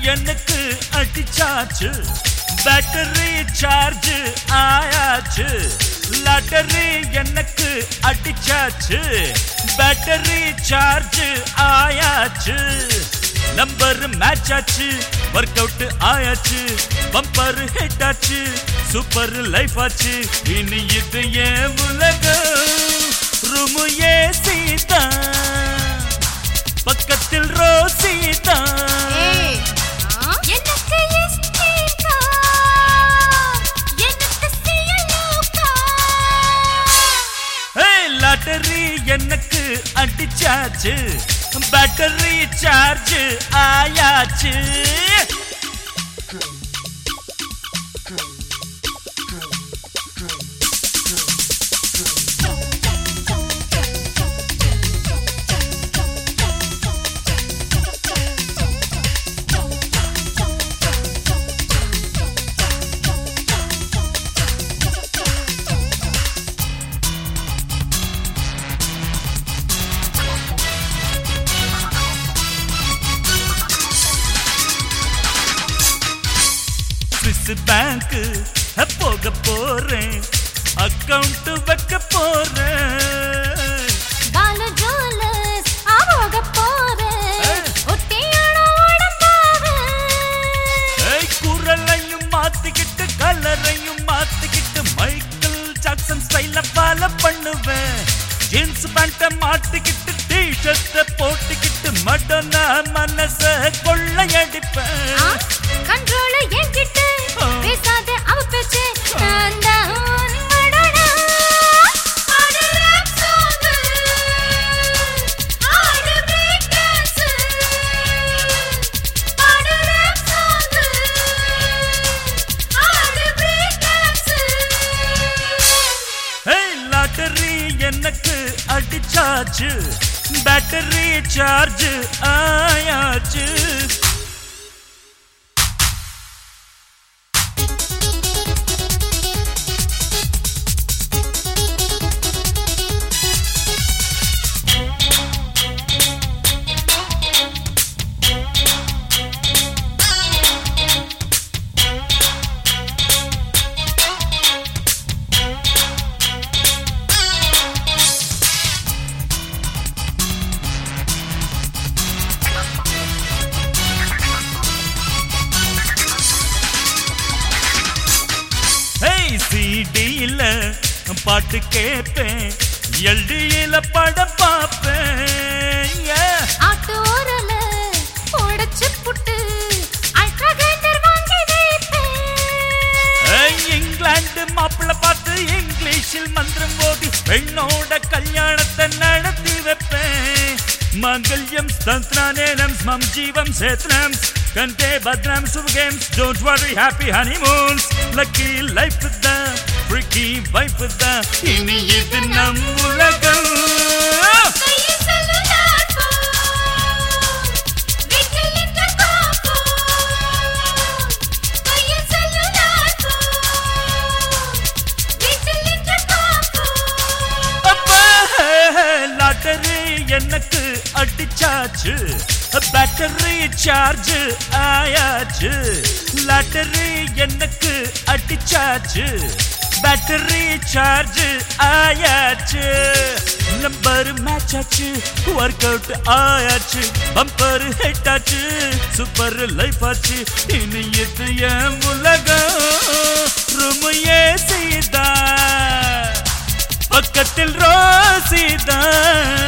எனக்கு அடிச்சாச்சு battery charge ஆயாச்சு லாட்டரி எனக்கு அடிச்சாச்சு பேட்டரி சார்ஜ் ஆயாச்சு நம்பர் மேட்ச் ஆச்சு ஒர்க் அவுட் ஆயாச்சு பம்பர் ஹிட் ஆச்சு சூப்பர் லைஃப் ஆச்சு இனி இது ஏன் உலகம் ரூமு ஏசி தான் பக்கத்தில் ரோசி தான் ஏய், எனக்கு escape car. எனக்கு CLO car. ஏய், லாட்டரி எனக்கு அடிச்சாச்சு பேட்டரி சார்ஜ் ஆயாச்சு சுவிஸ் பேங்க் போக போறேன் அக்கவுண்ட் வைக்க போறேன் பாலு ஜுவல்லர்ஸ் ஆரோக போறேன். ஒட்டியாட உடம்பாக. ஏய், குரலையும் மாத்திக்கிட்டு கலரையும் மாத்திக்கிட்டு மைக்கேல் ஜாக்சன் ஸ்டைல ஃபாலோ பண்ணுவேன் ஜீன்ஸ் பேண்ட மாட்டிக்கிட்டு டி ஷர்ட்ட போட்டுக்கிட்டு மடனா மனச கொள்ளையடிப்பேன் ஆ, control என்கிட்ட. ஆ. பேசாத அவ பேச்சு. நான் தான் உன் மடனா. ஆடு rap song. ஆடு break dance. ஆடு rap song. ஆடு break dance. ஏய், லாட்டரி எனக்கு அடிச்சாச்சு பேட்டரி சார்ஜ் ஆயாச்சு ஹேய் சிடியில பாட்டு கேட்பேன் எல்டியில படம் பார்ப்பேன் Yeah. ஆட்டோரல உடைச்சு புட்டு அல்ட்ரா கிரைண்டர் வாங்கி வைப்பேன் ஏய், இங்கிலாந்து மாப்பிள்ள பார்த்து இங்கிலீஷில் மந்திரம் ஓதி பெண்ணோட கல்யாணத்தை நடத்தி வைப்பேன் மங்கல்யம் ஸ்தந்த்ரானேனம் மம் ஜீவம் சேத்னம் கண்டே பத்ரம் சுப games don't worry happy honeymoons lucky life தான் ஃப்ரிக்கி வைஃப் தான் இனி இது நம் உலகம் கையில் செல்லுலார் போன் வீட்டில் இன்டர்காம் போன் கையில் செல்லுலார் போன் வீட்டில் இன்டர்காம் போன் அப்பா, லாட்டரி எனக்கு அடிச்சாச்சு பேட்டரி சார்ஜ் ஆயாச்சு லாட்டரி எனக்கு அடிச்சாச்சு பேட்டரி சார்ஜ் ஆயாச்சு நம்பர் மேட்ச் ஆச்சு ஒர்க் அவுட் ஆயாச்சு பம்பர் ஹிட் ஆச்சு சூப்பர் லைஃப் ஆச்சு இனி இது என் உலகம் ரூம் ஏசிதான் பக்கத்தில் ரோசிதான்